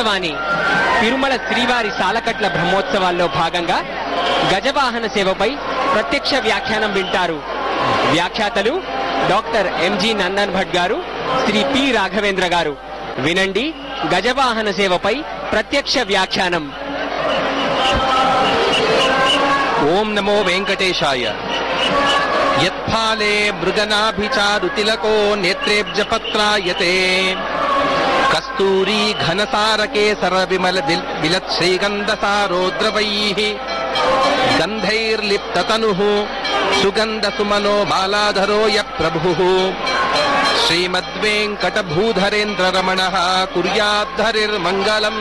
ఆకాశవాణి తిరుమల శ్రీవారి సాలకట్ల బ్రహ్మోత్సవాల్లో భాగంగా గజవాహన సేవపై ప్రత్యక్ష వ్యాఖ్యానం వింటారు వ్యాఖ్యాతలు డాక్టర్ ఎంజి నందన్ భట్ గారు శ్రీ పి రాఘవేంద్ర గారు వినండి గజవాహన సేవపై ప్రత్యక్ష వ్యాఖ్యానం ఓం నమో వెంకటేశాయ యత్ఫాలే మృగనాభిచారుతిలకో నేత్రేబ్జపత్రాయతే కస్తూరీ ఘనసారకేసర విమల విల్- విలత్ శ్రీగంధసారోద్రవైః గంధైర్లిప్తతనుః సుగంధ సుమనో బాలాధరో య ప్రభుః శ్రీమద్వేంకటభూధరేంద్ర రమణ కుర్యాద్ధరిర్మంగళం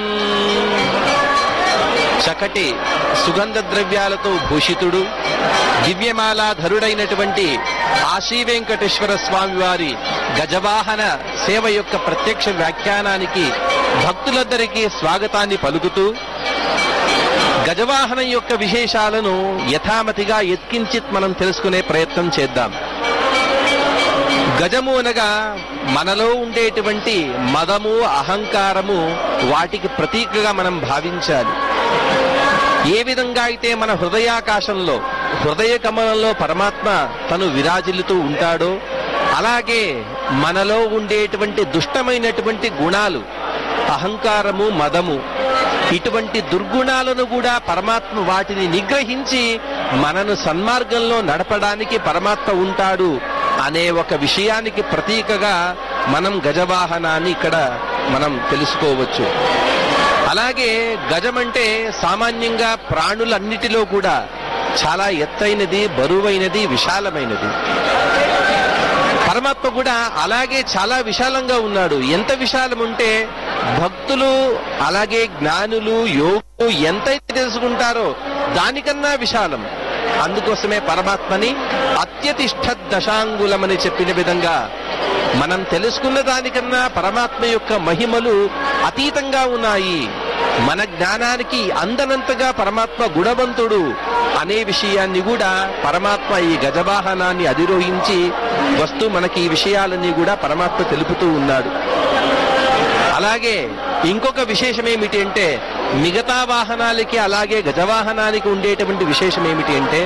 చకటి సుగంధ ద్రవ్యాలతో భూషితుడు దివ్యమాలాధరుడైనటువంటి ఆశీ వెంకటేశ్వర స్వామి వారి గజవాహన సేవ యొక్క ప్రత్యక్ష వ్యాఖ్యానానికి భక్తులందరికీ స్వాగతాన్ని పలుకుతూ గజవాహనం యొక్క విశేషాలను యథామతిగా ఎత్కించిత్ మనం తెలుసుకునే ప్రయత్నం చేద్దాం గజము అనగా మనలో ఉండేటువంటి మదము అహంకారము వాటికి ప్రతీకగా మనం భావించాలి ఏ విధంగా అయితే మన హృదయాకాశంలో హృదయ కమలంలో పరమాత్మ తను విరాజిల్లుతూ ఉంటాడో అలాగే మనలో ఉండేటువంటి దుష్టమైనటువంటి గుణాలు అహంకారము మదము ఇటువంటి దుర్గుణాలను కూడా పరమాత్మ వాటిని నిగ్రహించి మనను సన్మార్గంలో నడపడానికి పరమాత్మ ఉంటాడు అనే ఒక విషయానికి ప్రతీకగా మనం గజవాహనాన్ని ఇక్కడ మనం తెలుసుకోవచ్చు అలాగే గజం అంటే సామాన్యంగా ప్రాణులన్నిటిలో కూడా చాలా ఎత్తైనది బరువైనది విశాలమైనది పరమాత్మ కూడా అలాగే చాలా విశాలంగా ఉన్నాడు ఎంత విశాలం ఉంటే భక్తులు అలాగే జ్ఞానులు యోగులు ఎంతైతే తెలుసుకుంటారో దానికన్నా విశాలం అందుకోసమే పరమాత్మని అత్యతిష్ట దశాంగులమని చెప్పిన విధంగా మనం తెలుసుకున్న దానికన్నా పరమాత్మ యొక్క మహిమలు అతీతంగా ఉన్నాయి మన జ్ఞానానికి అందనంతగా పరమాత్మ గుణవంతుడు అనే విషయాన్ని కూడా పరమాత్మ ఈ గజవాహనాన్ని అధిరోహించి వస్తూ మనకి ఈ విషయాలన్నీ కూడా పరమాత్మ తెలుపుతూ ఉన్నాడు అలాగే ఇంకొక విశేషం ఏమిటి అంటే మిగతా వాహనాలకి అలాగే గజవాహనానికి ఉండేటువంటి విశేషం ఏమిటి అంటే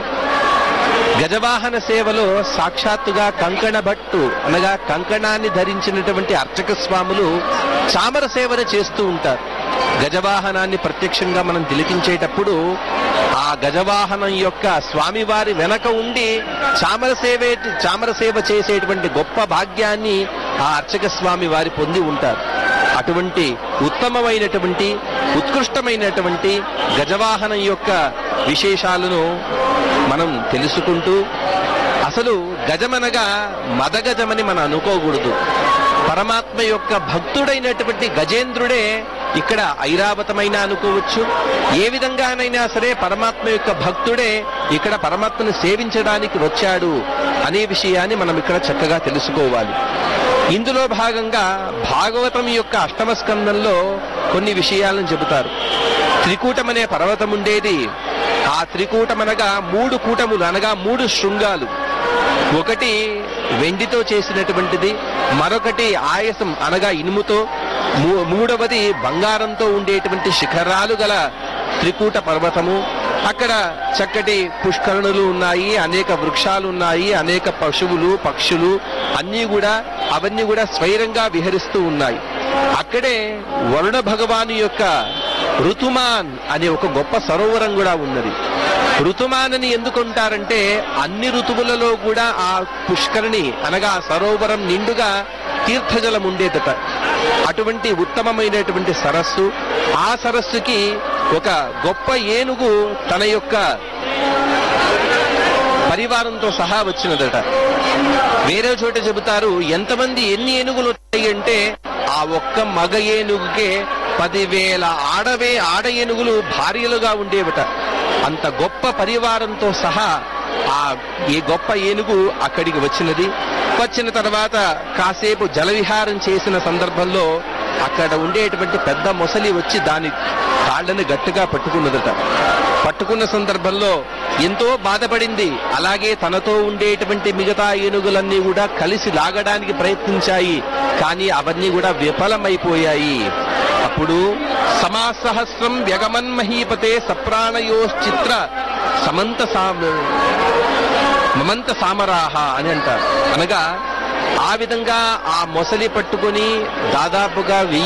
గజవాహన సేవలో సాక్షాత్తుగా కంకణ భట్టు అనగా కంకణాన్ని ధరించినటువంటి అర్చక స్వాములు చామర సేవను చేస్తూ ఉంటారు గజవాహనాన్ని ప్రత్యక్షంగా మనం తిలకించేటప్పుడు ఆ గజవాహనం యొక్క స్వామివారి వెనక ఉండి చామర సేవే చామర సేవ చేసేటువంటి గొప్ప భాగ్యాన్ని ఆ అర్చక స్వామి వారి పొంది ఉంటారు అటువంటి ఉత్తమమైనటువంటి ఉత్కృష్టమైనటువంటి గజవాహనం యొక్క విశేషాలను మనం తెలుసుకుంటూ అసలు గజమనగా మదగజమని మనం అనుకోకూడదు పరమాత్మ యొక్క భక్తుడైనటువంటి గజేంద్రుడే ఇక్కడ ఐరావతమైన అనుకోవచ్చు ఏ విధంగానైనా సరే పరమాత్మ యొక్క భక్తుడే ఇక్కడ పరమాత్మను సేవించడానికి వచ్చాడు అనే విషయాన్ని మనం ఇక్కడ చక్కగా తెలుసుకోవాలి ఇందులో భాగంగా భాగవతం యొక్క అష్టమ స్కందంలో కొన్ని విషయాలను చెబుతారు త్రికూటం అనే పర్వతం ఉండేది ఆ త్రికూటం అనగా మూడు కూటములు అనగా మూడు శృంగాలు ఒకటి వెండితో చేసినటువంటిది మరొకటి ఆయసం అనగా ఇనుముతో మూ- మూడవది బంగారంతో ఉండేటువంటి శిఖరాలు గల త్రికూట పర్వతము అక్కడ చక్కటి పుష్కరణులు ఉన్నాయి అనేక వృక్షాలు ఉన్నాయి అనేక పశువులు పక్షులు అన్నీ కూడా అవన్నీ కూడా స్వైరంగా విహరిస్తూ ఉన్నాయి అక్కడే వరుణ భగవాను యొక్క ఋతుమాన్ అనే ఒక గొప్ప సరోవరం కూడా ఉన్నది ఋతుమాన్ అని ఎందుకుంటారంటే అన్ని ఋతువులలో కూడా ఆ పుష్కరిణి అనగా ఆ సరోవరం నిండుగా తీర్థజలం ఉండేదట అటువంటి ఉత్తమమైనటువంటి సరస్సు ఆ సరస్సుకి ఒక గొప్ప ఏనుగు తన యొక్క పరివారంతో సహా వచ్చినదట వేరే చోట చెబుతారు ఎంతమంది ఎన్ని ఏనుగులు వచ్చాయి అంటే ఆ ఒక్క మగ ఏనుగుకే పదివేల ఆడవే ఆడ ఏనుగులు భార్యలుగా ఉండేవట అంత గొప్ప పరివారంతో సహా ఆ ఈ గొప్ప ఏనుగు అక్కడికి వచ్చినది వచ్చిన తర్వాత కాసేపు జలవిహారం చేసిన సందర్భంలో అక్కడ ఉండేటువంటి పెద్ద మొసలి వచ్చి దాని కాళ్ళని గట్టిగా పట్టుకున్నదట పట్టుకున్న సందర్భంలో ఎంతో బాధపడింది అలాగే తనతో ఉండేటువంటి మిగతా ఏనుగులన్నీ కూడా కలిసి లాగడానికి ప్రయత్నించాయి కానీ అవన్నీ కూడా విఫలమైపోయాయి అప్పుడు సమాసహస్రం వ్యగమన్మహీపతే సప్రాణయోశ్చిత్ర సమంత సామ మమంత సామరాహ అని అంటారు అనగా ఆ విధంగా ఆ మొసలి పట్టుకొని దాదాపుగా వెయ్యి